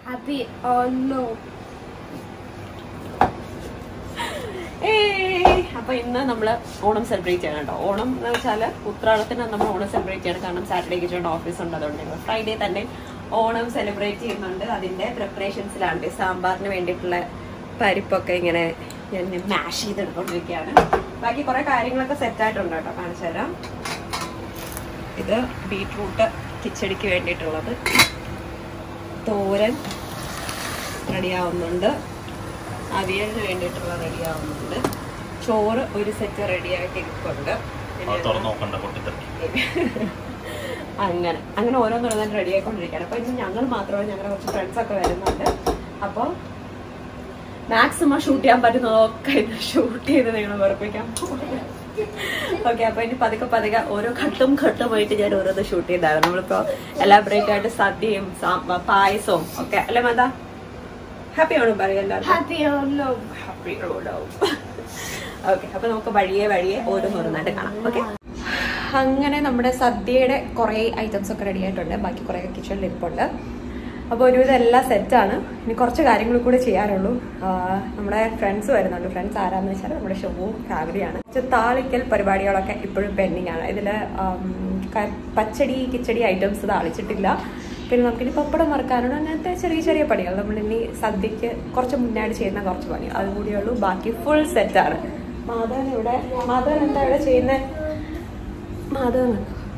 Happy or no? ഏയ് അപ്പൊ ഇന്ന് നമ്മള് ഓണം സെലിബ്രേറ്റ് ചെയ്യണം കേട്ടോ ഓണം എന്ന് വെച്ചാല് ഉത്രാടത്തിന് നമ്മൾ ഓണം സെലിബ്രേറ്റ് ചെയ്യണം കാരണം സാറ്റർഡേ കിച്ചോണ്ട് ഓഫീസ് ഉണ്ട് അതുകൊണ്ട് ഞങ്ങൾ ഫ്രൈഡേ തന്നെ ഓണം സെലിബ്രേറ്റ് ചെയ്യുന്നുണ്ട് അതിന്റെ പ്രിപ്പറേഷൻസിലാണ് സാമ്പാറിന് വേണ്ടിയിട്ടുള്ള പരിപ്പൊക്കെ ഇങ്ങനെ ഞാൻ മാഷ് ചെയ്തെടുത്തോണ്ടിരിക്കുകയാണ് ബാക്കി കുറെ കാര്യങ്ങളൊക്കെ സെറ്റ് ആയിട്ടുണ്ട് കേട്ടോ കാണിച്ചു തരാം ഇത് ബീട്രൂട്ട് കിച്ചടിക്ക് വേണ്ടിയിട്ടുള്ളത് തോരൻ റെഡിയാവുന്നുണ്ട് അവിയലിന് വേണ്ടിയിട്ടുള്ള റെഡിയാവുന്നുണ്ട് ചോറ് ഒരു സെറ്റ് റെഡിയായിട്ട് ഇരിപ്പുണ്ട് പിന്നെ അത് തുറന്നു നോക്കണ്ട പൊട്ടിത്തെറി അങ്ങനെ അങ്ങനെ ഓരോന്നോരോന്നും റെഡി ആയിക്കൊണ്ടിരിക്കുകയാണ് അപ്പൊ ഇന്ന് ഞങ്ങൾ മാത്രമല്ല ഞങ്ങളുടെ കുറച്ച് ഫ്രണ്ട്സ് ഒക്കെ വരുന്നുണ്ട് അപ്പോൾ മാക്സിമം ഷൂട്ട് ചെയ്യാൻ പറ്റുന്നതൊക്കെ ഇത് ഷൂട്ട് ചെയ്ത് നിങ്ങൾ വെറുപ്പിക്കാൻ ഓക്കെ അപ്പൊ ഇനി പതുക്കെ പതുക്കെ ഓരോ ഘട്ടും ഘട്ടുമായിട്ട് ഞാൻ ഓരോന്ന് ഷൂട്ട് ചെയ്താണ് നമ്മളിപ്പോ എലാബറേറ്റ് ആയിട്ട് സദ്യയും സാ- പായസവും ഒക്കെ അല്ലേ മന്ദ ഹാപ്പി ആണോ പറയാം എല്ലാവരും Happy or no? Happy okay അപ്പൊ നമുക്ക് വഴിയെ വഴിയെ ഓരോന്നോരോന്നായിട്ട് കാണാം ഓക്കെ അങ്ങനെ നമ്മുടെ സദ്യയുടെ കുറേ ഐറ്റംസ് ഒക്കെ റെഡി ആയിട്ടുണ്ട് ബാക്കി കുറേ കിച്ചണിൽ ഇരിപ്പുണ്ട് അപ്പോൾ ഒരുവിധം എല്ലാം സെറ്റാണ് ഇനി കുറച്ച് കാര്യങ്ങൾ കൂടെ ചെയ്യാനുള്ളൂ ആ, നമ്മുടെ ഫ്രണ്ട്സ് വരുന്നുണ്ട് ഫ്രണ്ട്സ് ആരാന്ന് വെച്ചാൽ നമ്മുടെ ഷോവും ഫാമിലിയാണ് പക്ഷെ താളിക്കൽ പരിപാടികളൊക്കെ ഇപ്പോഴും പെൻഡിങ് ആണ് ഇതിൽ പച്ചടി കിച്ചടി ഐറ്റംസ് താളിച്ചിട്ടില്ല പിന്നെ നമുക്കിനി പപ്പടം മറക്കാനുള്ള അങ്ങനത്തെ ചെറിയ ചെറിയ പണികൾ നമ്മളിനി സദ്യക്ക് കുറച്ച് മുന്നായിട്ട് ചെയ്യുന്ന കുറച്ച് പണികൾ അതും കൂടിയുള്ളൂ ബാക്കി ഫുൾ സെറ്റാണ് മാധവൻ ഇവിടെ മാധവൻ എന്താ ഇവിടെ ചെയ്യുന്നത് മാധവൻ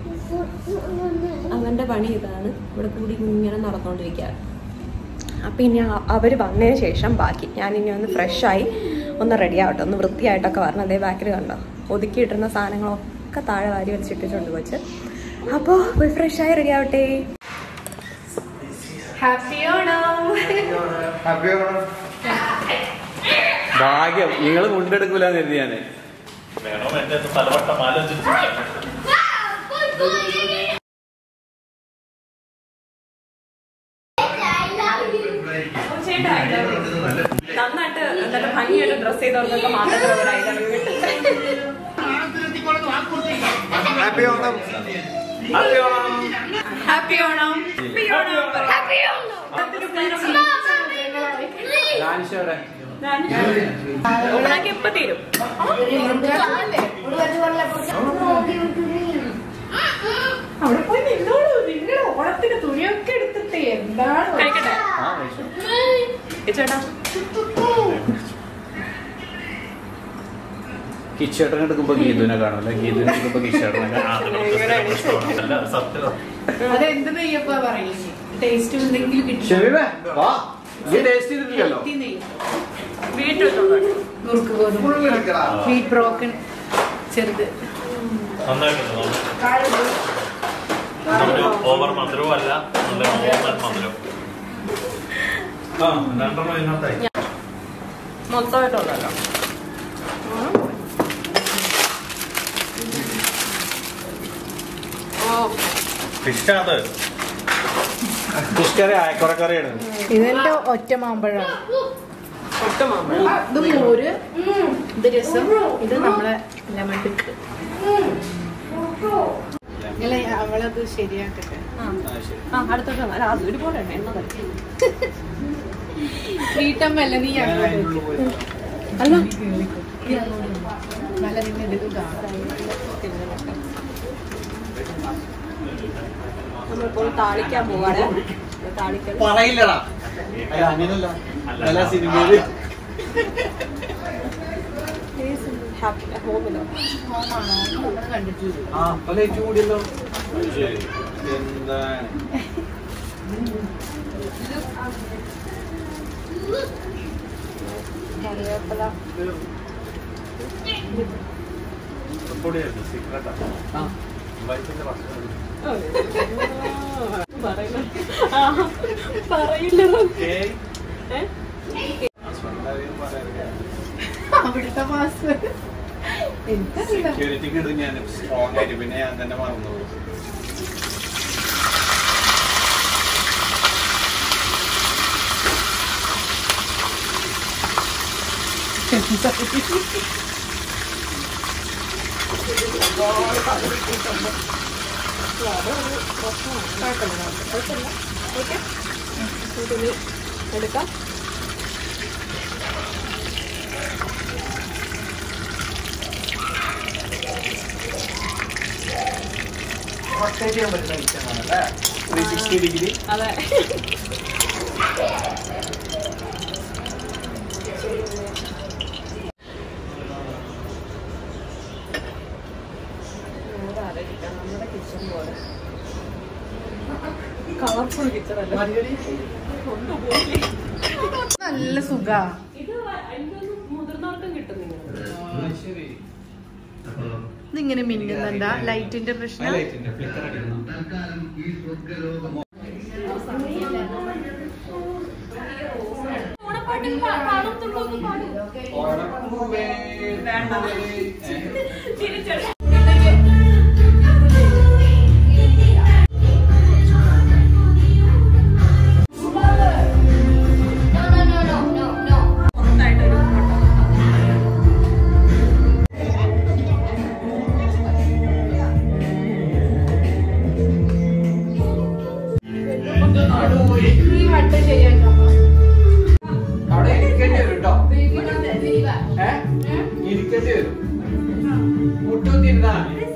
അവന്റെ പണി ഇതാണ് ഇവിടെ കൂടി ഇങ്ങനെ നടന്നുകൊണ്ടിരിക്കുകയാണ് അപ്പം ഇനി അ- അവര് വന്നതിന് ശേഷം ബാക്കി ഞാൻ ഇനി ഒന്ന് ഫ്രഷായി ഒന്ന് റെഡി ആവട്ടെ ഒന്ന് വൃത്തിയായിട്ടൊക്കെ വരണം അതേ ബാക്കിൽ കണ്ടോ ഒതുക്കിയിട്ടിരുന്ന സാധനങ്ങളൊക്കെ താഴെ വാരി വലിച്ചിട്ടിട്ടുണ്ട് വെച്ച് അപ്പോൾ പോയി ഫ്രഷായി റെഡി ആവട്ടെ ഹാപ്പി ഓണം ഭാഗ്യം നിങ്ങൾ മുണ്ടെടുക്കൂലെന്ന് കരുതി ഞാന് വേണോ എന്റെ തലവട്ടം ആലോചിച്ചു നന്നായിട്ട് എന്തായാലും ഭംഗിയായിട്ട് ഡ്രസ് ചെയ്തവർക്കൊക്കെ മാത്രമേ ഒരു I love you happy Onam happy Onam happy Onam happy Onam ലാൻഷോടെ ഓണാക്കി എപ്പോ തീരും അവിടെ പോയി നിന്നോളൂ നിങ്ങളുടെ ഓണത്തിന് തുണിയൊക്കെ എടുത്തിട്ട് എന്താണ് കഴിക്കട്ടെ ചേട്ടാ കിച്ചേട്ടനെ എടുക്കുമ്പോ ഗീതുവിനെ കാണുമല്ലോ ഗീതുവിനെ എടുക്കുമ്പോ കിച്ചേട്ടനെ അല്ല സത്യം അതെന്ത് നെയ്യപ്പാ പറയുന്നത് ടേസ്റ്റ് എന്തെങ്കിലും കിട്ടും ഷെമീമേ വാ ഈ ടേസ്റ്റ് ചെയ്തിട്ടില്ലല്ലോ വീട്ടിലുണ്ടോ നുറുക്ക് ഗോതമ്പ് വീറ്റ് ബ്രോക്കൺ ചെറുത് നന്നായിട്ടുണ്ട് ഒരു ഓവർ മധുരവും അല്ല നല്ല നോർമൽ മധുരം ആ രണ്ടെണ്ണം ഇതിനകത്തായി മൊത്തമായിട്ടുള്ളല്ലോ ഓ ഫിഷാണ് ഫിഷ് കറി ആയക്കുറക്കറിയാണ് ഇതെന്റെ ഒറ്റ മാമ്പഴമാണ് ഒട്ടും മാമ്പഴം ഇത് മോര് ഇത് രസം ഇത് നമ്മളെ ലെമൺ പിക്ക് അല്ല അവളത് ശരിയാക്കട്ടെ ആ അടുത്തോട്ട് വന്നാ. അല്ല, അത് ഒരുപോലെ ഉണ്ട് എണ്ണ തട്ടി വീട്ടമ്മല്ല നീ അങ്ങോട്ട് വെക്ക്. അല്ല നല്ല നിന്നെ ഇത് കാണാം നമ്മളിപ്പോൾ താളിക്കാൻ പോവാണ് താളിക്കൽ പറയില്ലടാ അല്ല അങ്ങനല്ല നല്ല സിനിമയില് ഹാപ്പി ഹോമിലോ ഹോമാണോ നമ്മൾ കണ്ടിട്ടില്ല ആ പല ഏറ്റവും കൂടിയല്ലോ എന്താണ് കറിവേപ്പില സീക്രട്ടാ ആ വൈകിട്ട് ഭക്ഷണം പറയില്ല ആ, പറയില്ല ഏയ് ഏ? അവിടുത്തെ മാസം എനിക്കറിയില്ല സെക്യൂരിറ്റിക്ക് ഇടും ഞാൻ സ്ട്രോങ് ആയിട്ട് പിന്നെ ഞാൻ തന്നെ മറന്നു പോകും കുഴപ്പമില്ല കുഴപ്പമില്ല ഓക്കെ എടുക്കാം റൊട്ടേറ്റ് ചെയ്യാൻ പറ്റുന്ന ഐറ്റമാണ് അല്ലേ ത്രീ സിക്സ്റ്റി ഡിഗ്രി അതെ നമ്മുടെ കിച്ചൺ പോലെ കളർഫുൾ കിച്ചൺ അല്ല നല്ല സുഖാ ഇത് എനിക്കൊന്നും മുതിർന്നവർക്കും കിട്ടുന്നില്ല ശരി ഇതിങ്ങനെ മിന്നുന്നെന്താ ലൈറ്റിന്റെ പ്രശ്നം ഫ്ലിക്കർ അടിക്കണം ഓണപ്പാട്ട് പാടത്തുള്ളൂ പാടും ഓണപ്പൂവേ തിരിച്ചടി ഈ വട്ടം ശരിയാക്കാം അവിടെ ഇരിക്കേണ്ടി വരും കേട്ടോ ഏ ഇരിക്കേണ്ടി വരും മുട്ടുത്തിരുന്നാ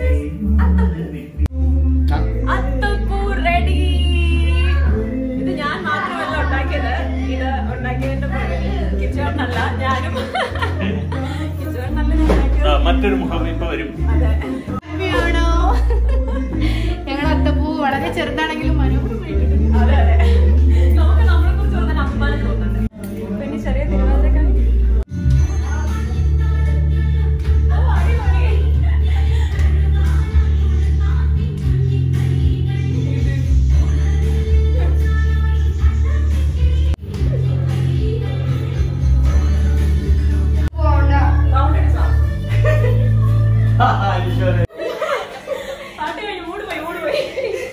അത്തപ്പൂ റെഡി ഇത് ഞാൻ മാത്രമല്ല ഉണ്ടാക്കിയത് ഇത് ഉണ്ടാക്കിയതിന്റെ കിച്ചോണ്ണല്ല ഞാനും കിച്ചോണ്ണല്ല ഞാൻ ഉണ്ടാക്കിയത് മറ്റൊരു മുഖം ഇപ്പൊ വരും അതെ ആണോ ഞങ്ങൾ അത്തപ്പൂ വളരെ ചെറുതാണെങ്കിലും മനോഹരമായിട്ടുണ്ട് അതെ അതെ നമുക്ക് നമ്മളെ കുറിച്ച് വളരെ അഭിമാനം തോന്നുന്നുണ്ട് പിന്നെ ചെറിയ തിരുവാതിരക്കളി ഓ, അടിപൊളി. Sound അടിച്ചോ? പാട്ട് കഴിഞ്ഞു മൂട് പോയി മൂട് പോയി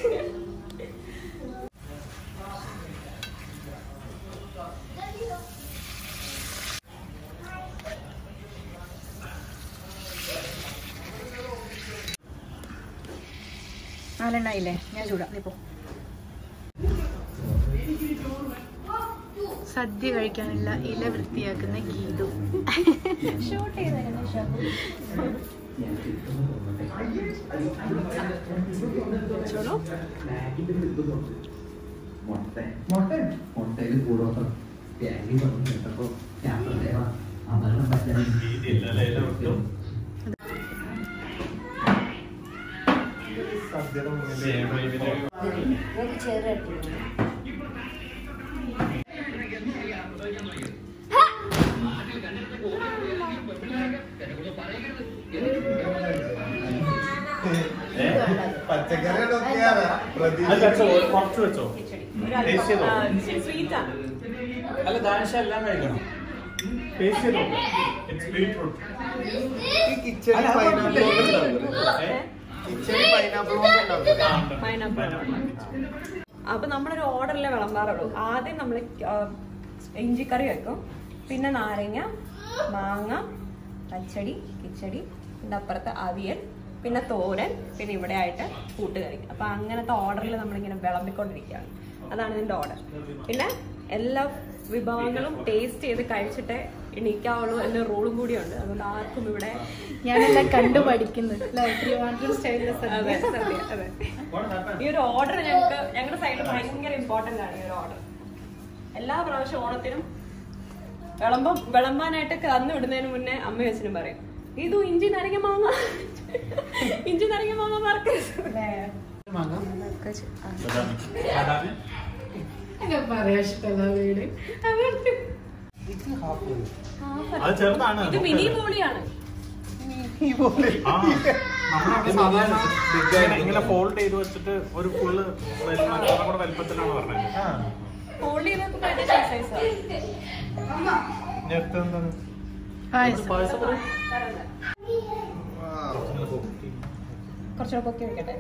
നാലെണ്ണായില്ലേ ഞാൻ ചൂടാ നീ പോ സദ്യ കഴിക്കാനുള്ള ഇല വൃത്തിയാക്കുന്ന ഗീതു മുട്ടയിൽ കൂടുതൽ തേങ്ങി പറഞ്ഞു കേട്ടപ്പോ ഞാൻ പറയാം അപകടം പറ്റാൻ പച്ചക്കറി നോക്കിയാറാ അല്ല വെച്ചോ കുറച്ച് വെച്ചോ ടേസ്റ്റ് ചെയ്തോ സ്വീറ്റ് ആണ് അല്ല ദാശ എല്ലാം കഴിക്കണം ടേസ്റ്റ് ചെയ്തോ ഇറ്റ്സ് ബീട്രൂട്ട് ഈ കിച്ചണിൽ പൈനാപ്പിൾ കിച്ചണിൽ പൈനാപ്പിൾ ഉണ്ടാവും പൈനാപ്പിൾ അപ്പൊ നമ്മളൊരു ഓർഡറിലെ വിളമ്പാറുള്ളൂ ആദ്യം നമ്മൾ ഇഞ്ചിക്കറി വെക്കും പിന്നെ നാരങ്ങ മാങ്ങ പച്ചടി കിച്ചടി പിന്നെ അപ്പുറത്ത് അവിയൽ പിന്നെ തോരൻ പിന്നെ ഇവിടെ ആയിട്ട് കൂട്ടുകറി അപ്പൊ അങ്ങനത്തെ ഓർഡറിൽ നമ്മളിങ്ങനെ വിളമ്പിക്കൊണ്ടിരിക്കുകയാണ് അതാണ് ഇതിന്റെ ഓർഡർ പിന്നെ എല്ലാ വിഭവങ്ങളും ടേസ്റ്റ് ചെയ്ത് കഴിച്ചിട്ടേ എണീക്കാവുള്ളൂ എന്ന റൂളും കൂടിയുണ്ട് അതുകൊണ്ട് ആർക്കും ഇവിടെ ഞാനെല്ലാം കണ്ടു പഠിക്കുന്നു അല്ലേ ട്രിവാൻഡ്രം സ്റ്റൈലിലെ അതെ സദ്യ സത്യം, അതെ ഈ ഒരു ഓർഡർ ഞങ്ങൾക്ക് ഞങ്ങളുടെ സൈഡിൽ ഭയങ്കര ഇമ്പോർട്ടന്റ് ആണ് ഈ ഒരു ഓർഡർ എല്ലാ പ്രാവശ്യം ഓണത്തിനും വിളമ്പം വിളമ്പാനായിട്ട് കന്നു വിടുന്നതിന് മുന്നേ അമ്മ അച്ഛനും പറയും ഇതു ഇഞ്ചി നരങ്ങ മാങ്ങ ഇഞ്ചി നരങ്ങ മാങ്ങ മറക്കരുത് എന്നെ പറയാ ഇഷ്ടമല്ല വീട് അത് ചെറുതാണ് ഇത് മിനി പോളിയാണ് ആ നമ്മളവിടെ സാധാരണ ഇങ്ങനെ- ഇങ്ങനെ ഫോൾഡ് ചെയ്ത് വെച്ചിട്ട് ഒരു ഫുള്ള് കൂടെ വലിപ്പത്തിലാണ് പറഞ്ഞത് ഫോൾഡ് ചെയ്തൊക്കെ പറ്റിയ സൈസാണ് ഞെട്ട് എന്താണ് പായസം പായസം പറ. കുറച്ചുകൂടെ പൊക്കി വെക്കട്ടെ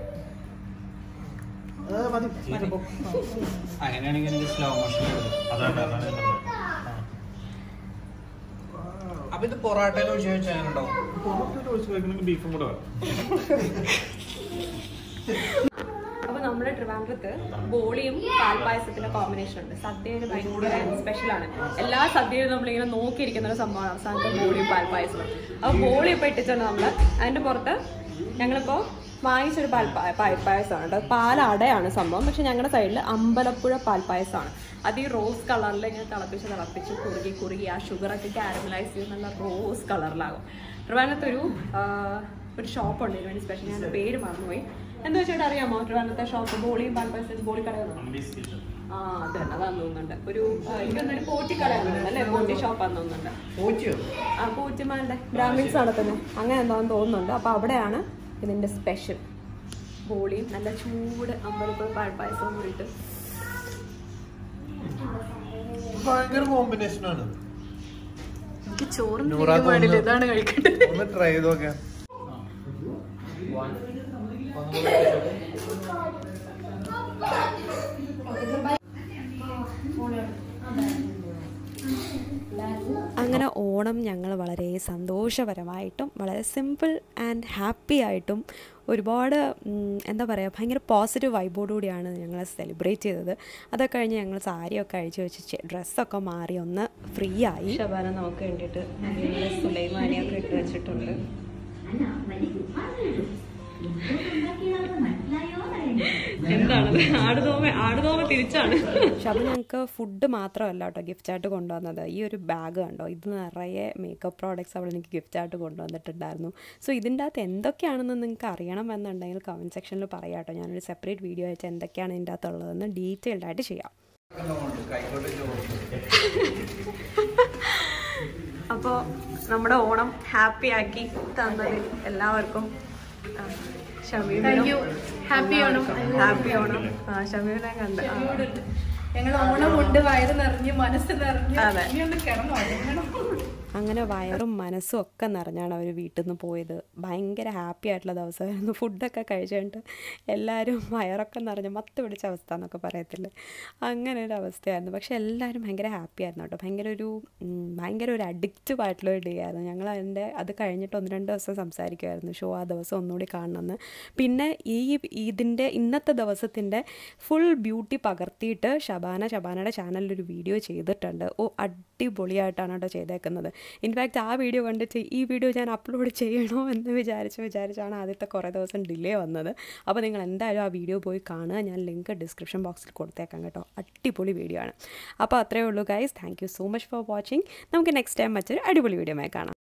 അത് മതി തീരെ പൊ- അങ്ങനെയാണെങ്കിൽ എനിക്ക് സ്ലോ മോഷൻ അതാണ് അതാണ് ഞാൻ പറഞ്ഞത്. അപ്പൊ ഇത് പൊറാട്ടയിൽ ഒഴിച്ച് വെച്ചാൽ അങ്ങനെ ഉണ്ടാവും പൊറോട്ടയിൽ ഒഴിച്ച് കഴിക്കണമെങ്കിൽ ബീഫും കൂടെ വേണം അപ്പൊ നമ്മുടെ നമ്മുടെ ട്രിവാൻഡ്രത്ത് ബോളിയും പാൽപ്പായസത്തിന്റെ കോമ്പിനേഷൻ ഉണ്ട് സദ്യയിൽ ഭയങ്കര സ്പെഷ്യലാണ് എല്ലാ സദ്യയിലും നമ്മളിങ്ങനെ നോക്കിയിരിക്കുന്ന ഒരു സംഭവമാണ് അവസാനത്തെ ബോളിയും പാൽപ്പായസവും അപ്പോൾ ബോളി ഇപ്പോൾ ഇട്ടിട്ടുണ്ട് നമ്മൾ അതിന്റെ പുറത്ത് ഞങ്ങളിപ്പോ വാങ്ങിച്ചൊരു പാൽ പാൽപ്പായസമാണ് കേട്ടോ പാലടയാണ് സംഭവം പക്ഷെ ഞങ്ങളുടെ സൈഡിൽ അമ്പലപ്പുഴ പാൽപ്പായസമാണ് അത് ഈ റോസ് കളറിൽ ഇങ്ങനെ തിളപ്പിച്ച് തിളപ്പിച്ച് കുറുകി കുറുകി ആ ഷുഗറൊക്കെ കാരമലൈസ് ചെയ്ത് നല്ല റോസ് കളറിലാകും ട്രിവാൻഡ്രത്ത് ഒരു ആ, ഒരു ഷോപ്പുണ്ട് ഇതിന് വേണ്ടി സ്പെഷ്യൽ ഞാൻ പേര് മറന്നുപോയി എന്താ വെച്ചാൽ അറിയാമോ ട്രിവാൻഡ്രത്തെ ഷോപ്പ് ബോളിയും പാൽപ്പായസം ബോളി കടയാണ് ആ അത് തന്നെ അതാന്ന് തോന്നുന്നുണ്ട് ഒരു ആ, എനിക്കൊന്നൊരു പോറ്റി കടയാണ് അല്ലേ പോറ്റി ഷോപ്പാന്ന് തോന്നുന്നുണ്ട് പോച്ചിയോ ആ പൂച്ചമാരുടെ ബ്രാഹ്മിൻസ് നടത്തുന്നത് അങ്ങനെ എന്താണെന്ന് തോന്നുന്നുണ്ട് അപ്പോൾ അവിടെയാണ് ഇതിൻ്റെ സ്പെഷ്യൽ ബോളിയും നല്ല ചൂട് അമ്പലപ്പുഴ പാൽപ്പായസവും കൂടിയിട്ട് ഭയങ്കര കോമ്പിനേഷൻ ആണ് എനിക്ക് ചോറും നൂറാ തിരികെ വേണ്ടില്ല തോന്നുന്നു. ഇതാണ് കഴിക്കട്ടെ ഒന്ന് ട്രൈ ചെയ്ത് നോക്കാം അങ്ങനെ ഓണം ഞങ്ങൾ വളരെ സന്തോഷപരമായിട്ടും വളരെ സിമ്പിൾ ആൻഡ് ഹാപ്പി ആയിട്ടും ഒരുപാട് ഉം, എന്താ പറയുക ഭയങ്കര പോസിറ്റീവ് വൈബോടുകൂടിയാണ് ഞങ്ങൾ സെലിബ്രേറ്റ് ചെയ്തത് അതൊക്കെ കഴിഞ്ഞ് ഞങ്ങൾ സാരിയൊക്കെ അഴിച്ച് വെച്ച് ഡ്രസ്സൊക്കെ മാറി ഒന്ന് ഫ്രീ ആയി ശബാന നമുക്ക് വേണ്ടിയിട്ട് സുലൈമാനിയൊക്കെ ഇട്ട് വെച്ചിട്ടുണ്ട് എന്താണത് ആടുതോമ ആടുതോമ തിരിച്ചാണ് ഷബ ഞങ്ങൾക്ക് ഫുഡ് മാത്രമല്ല കേട്ടോ ഗിഫ്റ്റ് ആയിട്ട് കൊണ്ടുവന്നത് ഈ ഒരു ബാഗ് കണ്ടോ ഇത് നിറയെ മേക്കപ്പ് പ്രോഡക്റ്റ്സ് അവൾ എനിക്ക് ഗിഫ്റ്റ് ആയിട്ട് കൊണ്ടുവന്നിട്ടുണ്ടായിരുന്നു സോ ഇതിൻ്റെ അകത്ത് എന്തൊക്കെയാണെന്ന് നിങ്ങൾക്ക് അറിയണമെന്നുണ്ടെങ്കിൽ കമൻറ്റ് സെക്ഷനിൽ പറയാം കേട്ടോ ഞാനൊരു സെപ്പറേറ്റ് വീഡിയോ അയച്ച് എന്തൊക്കെയാണ് ഇതിൻ്റെ അകത്തുള്ളതെന്ന് ഡീറ്റെയിൽഡ് ആയിട്ട് ചെയ്യാം അപ്പോൾ നമ്മുടെ ഓണം ഹാപ്പി ആക്കി തന്നതിൽ എല്ലാവർക്കും ആ, ഷമീമിനും thank you happy Onam happy Onam ആ ഷമീമിനെ കണ്ട് ആ. ഞങ്ങൾ ഓണം ഉണ്ട് വയറ് നിറഞ്ഞ് മനസ്സ് നിറഞ്ഞ് അതെ. ഇനി ഒന്ന് കിടന്നു ഉറങ്ങണം. അങ്ങനെ വയറും മനസ്സും ഒക്കെ നിറഞ്ഞാണ് അവർ വീട്ടിൽ നിന്ന് പോയത് ഭയങ്കര ഹാപ്പി ആയിട്ടുള്ള ദിവസമായിരുന്നു ഫുഡൊക്കെ കഴിച്ച് കഴിഞ്ഞിട്ട് എല്ലാവരും വയറൊക്കെ നിറഞ്ഞ് മത്ത് പിടിച്ച അവസ്ഥ എന്നൊക്കെ പറയത്തില്ലേ അങ്ങനെ ഒരു അവസ്ഥയായിരുന്നു പക്ഷെ എല്ലാവരും ഭയങ്കര ഹാപ്പി ആയിരുന്നു കേട്ടോ ഭയങ്കര ഒരു ഉം, ഭയങ്കര ഒരു അഡിക്റ്റീവ് ആയിട്ടുള്ള ഒരു ഡേ ആയിരുന്നു ഞങ്ങൾ അതിൻ്റെ അത് കഴിഞ്ഞിട്ട് ഒന്ന് രണ്ട് ദിവസം സംസാരിക്കുമായിരുന്നു ഷോ ആ ദിവസം ഒന്നുകൂടി കാണണമെന്ന് പിന്നെ ഈ ഇതിൻ്റെ ഇന്നത്തെ ദിവസത്തിൻ്റെ ഫുൾ ബ്യൂട്ടി പകർത്തിയിട്ട് ഷബാന ഷബാനയുടെ ചാനലിൽ ഒരു വീഡിയോ ചെയ്തിട്ടുണ്ട് ഓ അടിപൊളിയായിട്ടാണ് കേട്ടോ ചെയ്തേക്കുന്നത് ഇൻഫാക്റ്റ് ആ വീഡിയോ കണ്ടിട്ട് ഈ വീഡിയോ ഞാൻ അപ്ലോഡ് ചെയ്യണോ എന്ന് വിചാരിച്ച് വിചാരിച്ചാണ് ആദ്യത്തെ കുറേ ദിവസം ഡിലേ വന്നത് അപ്പോൾ നിങ്ങൾ എന്തായാലും ആ വീഡിയോ പോയി കാണുക ഞാൻ ലിങ്ക് ഡിസ്ക്രിപ്ഷൻ ബോക്സിൽ കൊടുത്തേക്കാം കേട്ടോ അടിപൊളി വീഡിയോ ആണ് അപ്പോൾ അത്രയേ ഉള്ളൂ guys thank you so much for watching നമുക്ക് നെക്സ്റ്റ് ടൈം മറ്റൊരു അടിപൊളി വീഡിയോ കാണാം